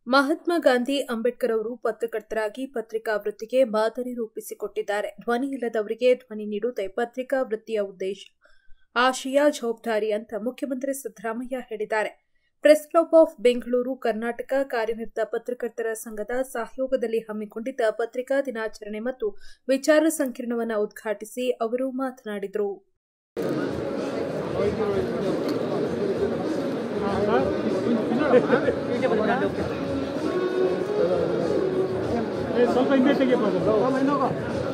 ಮಹಾತ್ಮ ಗಾಂಧಿ ಅಂಬೇಡ್ಕರ್ ಅವರು ಪತ್ರಕರ್ತರಾಗಿ ಪತ್ರಿಕಾ ವೃತ್ತಿಗೆ ಮಾದರಿ ರೂಪಿಸಿಕೊಟ್ಟಿದ್ದಾರೆ ಧ್ವನಿ ಇಲ್ಲದವರಿಗೆ ಧ್ವನಿ ನೀಡುವುದೇ ಪತ್ರಿಕಾ ವೃತ್ತಿಯ ಉದ್ದೇಶ ಆಶಯ ಜವಾಬ್ದಾರಿ ಅಂತ ಮುಖ್ಯಮಂತ್ರಿ ಸಿದ್ದರಾಮಯ್ಯ ಹೇಳಿದ್ದಾರೆ press club of Bengaluru Karnataka ಕಾರ್ಯನಿರತ ಪತ್ರಕರ್ತರ ಸಂಘದ ಸಹಯೋಗದಲ್ಲಿ ಹಮ್ಮಿಕೊಂಡಿದ್ದ ಪತ್ರಿಕಾ ದಿನಾಚರಣೆ ಮತ್ತು ವಿಚಾರ ಸಂಕಿರಣವನ್ನು ಉದ್ಘಾಟಿಸಿ ಅವರು ಮಾತನಾಡಿದರು ಸ್ವಲ್ಪ ಹಿಂದೆ ತೆಗಿಯಪ್ಪ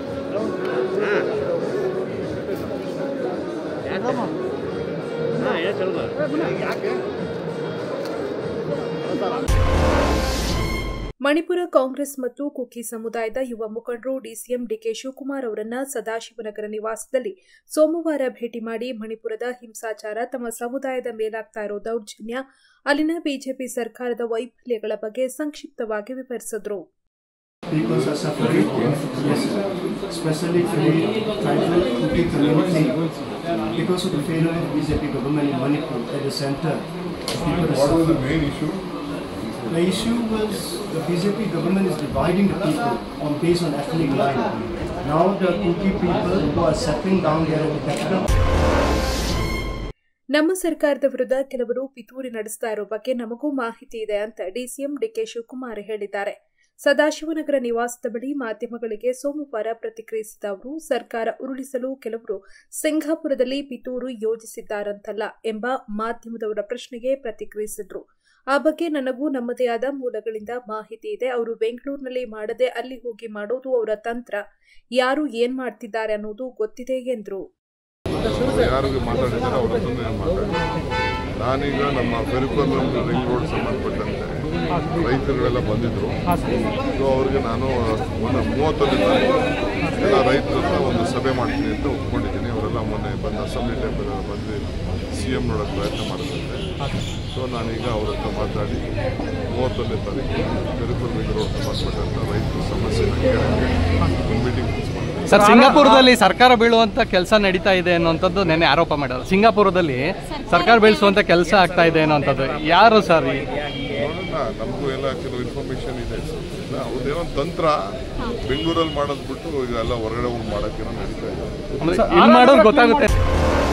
ಮಣಿಪುರ ಕಾಂಗ್ರೆಸ್ ಮತ್ತು ಕುಕಿ ಸಮುದಾಯದ ಯುವ ಮುಖಂಡರು ಡಿಸಿಎಂ ಡಿಕೆ ಶಿವಕುಮಾರ್ ಅವರನ್ನ ಸದಾಶಿವನಗರ ನಿವಾಸದಲ್ಲಿ ಸೋಮವಾರ ಭೇಟಿ ಮಾಡಿ ಮಣಿಪುರದ ಹಿಂಸಾಚಾರ ತಮ್ಮ ಸಮುದಾಯದ ಮೇಲಾಗ್ತಾ ಇರೋ ದೌರ್ಜನ್ಯ ಅಲ್ಲಿನ ಬಿಜೆಪಿ ಸರ್ಕಾರದ ವೈಫಲ್ಯಗಳ ಬಗ್ಗೆ ಸಂಕ್ಷಿಪ್ತವಾಗಿ ವಿವರಿಸಿದರು Peoples are suffering, yes, especially for the tribal Kuti community. Because of the failure of BJP government in Manipur at the center, people are What was the suffering. main issue? The issue was the BJP government is dividing the people on based on ethnic line. Now the Kuti people who are settling down there at the capital ನಮ್ಮ ಸರ್ಕಾರದ ವಿರುದ್ಧ ಕೆಲವರು ಪಿತೂರಿ ನಡೆಸ್ತಾ ಇರೋ ಬಗ್ಗೆ ನಮಗೂ ಮಾಹಿತಿ ಇದೆ ಅಂತ ಡಿಸಿಎಂ ಡಿಕೆ ಶಿವಕುಮಾರ್ ಹೇಳಿದ್ದಾರೆ ಸದಾಶಿವನಗರ ನಿವಾಸದ ಬಳಿ ಮಾಧ್ಯಮಗಳಿಗೆ ಸೋಮವಾರ ಪ್ರತಿಕ್ರಿಯಿಸಿದ ಅವರು ಸರ್ಕಾರ ಉರುಳಿಸಲು ಕೆಲವರು ಸಿಂಗಾಪುರದಲ್ಲಿ ಪಿತೂರು ಯೋಜಿಸಿದ್ದಾರಂತಲ್ಲ ಎಂಬ ಮಾಧ್ಯಮದವರ ಪ್ರಶ್ನೆಗೆ ಪ್ರತಿಕ್ರಿಯಿಸಿದ್ರು ಆ ಬಗ್ಗೆ ನನಗೂ ನಮ್ಮದೇ ಆದ ಮೂಲಗಳಿಂದ ಮಾಹಿತಿ ಇದೆ ಅವರು ಬೆಂಗಳೂರಿನಲ್ಲಿ ಮಾಡದೆ ಅಲ್ಲಿ ಹೋಗಿ ಮಾಡೋದು ಅವರ ತಂತ್ರ ಯಾರು ಏನ್ ಮಾಡ್ತಿದ್ದಾರೆ ಅನ್ನೋದು ಗೊತ್ತಿದೆ ಎಂದರು ಯಾರಿಗೆ ಮಾತಾಡಿದ್ದಾರೆ ಅವ್ರ ಹತ್ರ ಏನು ಮಾತಾಡಿ ನಾನೀಗ ನಮ್ಮ ಪೆರಿಕಲ್ ರಿಂಗ್ ರೋಡ್ ಸಂಬಂಧಪಟ್ಟಂತೆ ರೈತರುಗಳೆಲ್ಲ ಬಂದಿದ್ರು ಸೊ ಅವ್ರಿಗೆ ನಾನು ಮೊನ್ನೆ ಮೂವತ್ತೊಂದನೇ ತಾರೀಕು ಎಲ್ಲ ರೈತರ ಹತ್ರ ಒಂದು ಸಭೆ ಮಾಡ್ತೀನಿ ಅಂತ ಒಪ್ಕೊಂಡಿದ್ದೀನಿ ಅವರೆಲ್ಲ ಮೊನ್ನೆ ಬಂದು ಅಸೆಂಬ್ಲಿ ಟೈಮ್ ಬಂದು ಸಿ ಎಂ ನೋಡೋಕ್ಕೆ ಪ್ರಯತ್ನ ಮಾಡಿದಂತೆ ಸೊ ನಾನೀಗ ಅವ್ರ ಹತ್ರ ಮಾತಾಡಿ ಮೂವತ್ತೊಂದನೇ ತಾರೀಕು ಪೆರಿಕಲ್ ರಿಂಗ್ ರೋಡ್ ಸಂಬಂಧಪಟ್ಟಂಥ ರೈತರ ಸಮಸ್ಯೆನ ಕೇಳೋಕ್ಕೆ ಒಂದು ಮೀಟಿಂಗ್ ಫಿಕ್ಸ್ ಮಾಡಿದ್ದೀನಿ ಸರ್ ಸಿಂಗಾಪುರದಲ್ಲಿ ಸರ್ಕಾರ ಬೀಳುವಂತ ಕೆಲಸ ನಡೀತಾ ಇದೆ ಅನ್ನುವಂಥದ್ದು ನೆನೆ ಆರೋಪ ಮಾಡೋದು ಸಿಂಗಾಪುರದಲ್ಲಿ ಸರ್ಕಾರ ಬೀಳಿಸುವಂತ ಕೆಲಸ ಆಗ್ತಾ ಇದೆ ಅನ್ನುವಂಥದ್ದು ಯಾರು ಸರ್ ಈ- ನೋಡೋಣ ನಮಗೂ ಎಲ್ಲ ಕೆಲವು ಇನ್ಫಾರ್ಮೇಶನ್ ಇದೆ ಇಲ್ಲ ಅವ್ರದ್ದೇನೋ ಒಂದು ತಂತ್ರ ಬೆಂಗಳೂರಲ್ಲಿ ಮಾಡೋದು ಬಿಟ್ಟು ಈಗ ಎಲ್ಲ ಹೊರಗಡೆ ಹೋಗಿ ಮಾಡೋಕ್ಕೇನೋ ನಡೀತಾ ಇದೆ ಅಂದ್ರೆ ಇಲ್ಲಿ ಮಾಡೋದು ಗೊತ್ತಾಗುತ್ತೆ